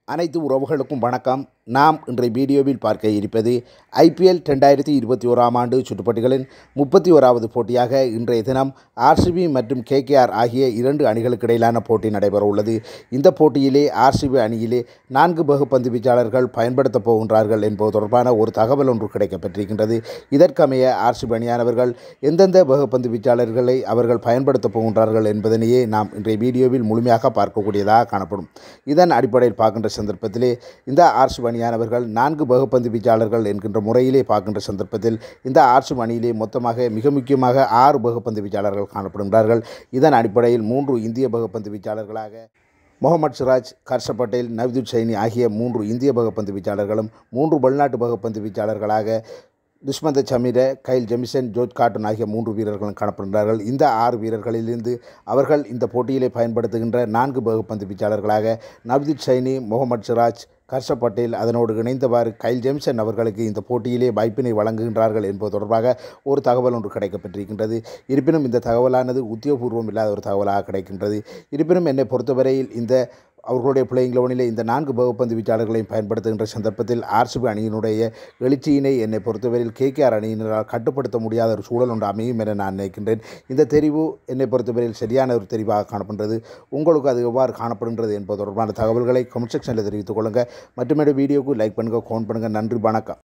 அனைத்து உறவுகளுக்கும் வணக்கம் நாம் இன்றைய வீடியோவில் பார்க்க இருப்பது ஐபிஎல் ரெண்டாயிரத்தி இருபத்தி ஓராம் ஆண்டு சுற்றுப்பட்டிகளின் முப்பத்தி ஓராவது போட்டியாக இன்றைய தினம் ஆர்சிபி மற்றும் கேகேஆர் ஆகிய இரண்டு அணிகளுக்கு இடையிலான போட்டி நடைபெற உள்ளது இந்த போட்டியிலே ஆர்சிபி அணியிலே நான்கு பகுப்பந்து வீச்சாளர்கள் பயன்படுத்தப் போகின்றார்கள் என்பது தொடர்பான ஒரு தகவல் ஒன்று கிடைக்கப்பெற்றிருக்கின்றது இதற்கமைய ஆர்சிபி அணியானவர்கள் எந்தெந்த பகுப்பந்து வீச்சாளர்களை அவர்கள் பயன்படுத்தப் போகின்றார்கள் என்பதனையே நாம் இன்றைய வீடியோவில் முழுமையாக பார்க்கக்கூடியதாக காணப்படும் இதன் அடிப்படையில் பார்க்கின்ற சந்தர்ப்பத்திலே இந்த ஆர்சிப் அணியானவர்கள் நான்கு பகுப்பந்து வீச்சாளர்கள் என்கின்ற முறையிலே பார்க்கின்ற சந்தர்ப்பத்தில் இந்த ஆர்சிப் அணியிலே மொத்தமாக மிக முக்கியமாக ஆறு பகுப்பந்து வீச்சாளர்கள் காணப்படுகின்றார்கள் இதன் அடிப்படையில் மூன்று இந்திய பகுப்பந்து வீச்சாளர்களாக முகமது சிராஜ் ஹர்ஷ பட்டேல் நவ்தீப் சைனி ஆகிய மூன்று இந்திய பகுப்பந்து வீச்சாளர்களும் மூன்று வெளிநாட்டு பகுப்பந்து வீச்சாளர்களாக Dushmantha Chameera Kyle Jamieson George Garton ஆகிய மூன்று வீரர்களும் காணப்படுகிறார்கள் இந்த ஆறு வீரர்களிலிருந்து அவர்கள் இந்த போட்டியிலே பயன்படுத்துகின்ற நான்கு பகுப்பந்து வீச்சாளர்களாக நவ்தீப் சைனி முகமது சிராஜ் ஹர்ஷ பட்டேல் அதனோடு இணைந்தவாறு கைல் ஜெம்சன் அவர்களுக்கு இந்த போட்டியிலே வாய்ப்பினை வழங்குகின்றார்கள் என்பது தொடர்பாக ஒரு தகவல் ஒன்று கிடைக்கப்பட்டிருக்கின்றது இருப்பினும் இந்த தகவலானது உத்தியோகபூர்வம் இல்லாத ஒரு தகவலாக கிடைக்கின்றது இருப்பினும் என்னை பொறுத்தவரையில் இந்த அவர்களுடைய பிளேயிங் லெவனிலே இந்த நான்கு பகுப்பந்து வீச்சாளர்களையும் பயன்படுத்துகின்ற சந்தர்ப்பத்தில் ஆர்சிபி அணியினுடைய எழுச்சியினை என்னை பொறுத்தவரையில் கேகேஆர் அணியினரால் கட்டுப்படுத்த முடியாத ஒரு சூழல் ஒன்று அமையும் என நான் நினைக்கின்றேன் இந்த தெரிவு என்னை பொறுத்தவரையில் சரியான ஒரு தெரிவாக காணப்படுகிறது உங்களுக்கு அது எவ்வாறு காணப்படுகின்றது என்பது தொடர்பான தகவல்களை கமெண்ட் செக்ஷனில் தெரிவித்துக் கொள்ளுங்கள் மட்டுமே வீடியோக்கு லைக் பண்ணுங்கள் கமெண்ட் பண்ணுங்கள் நன்றி வணக்கம்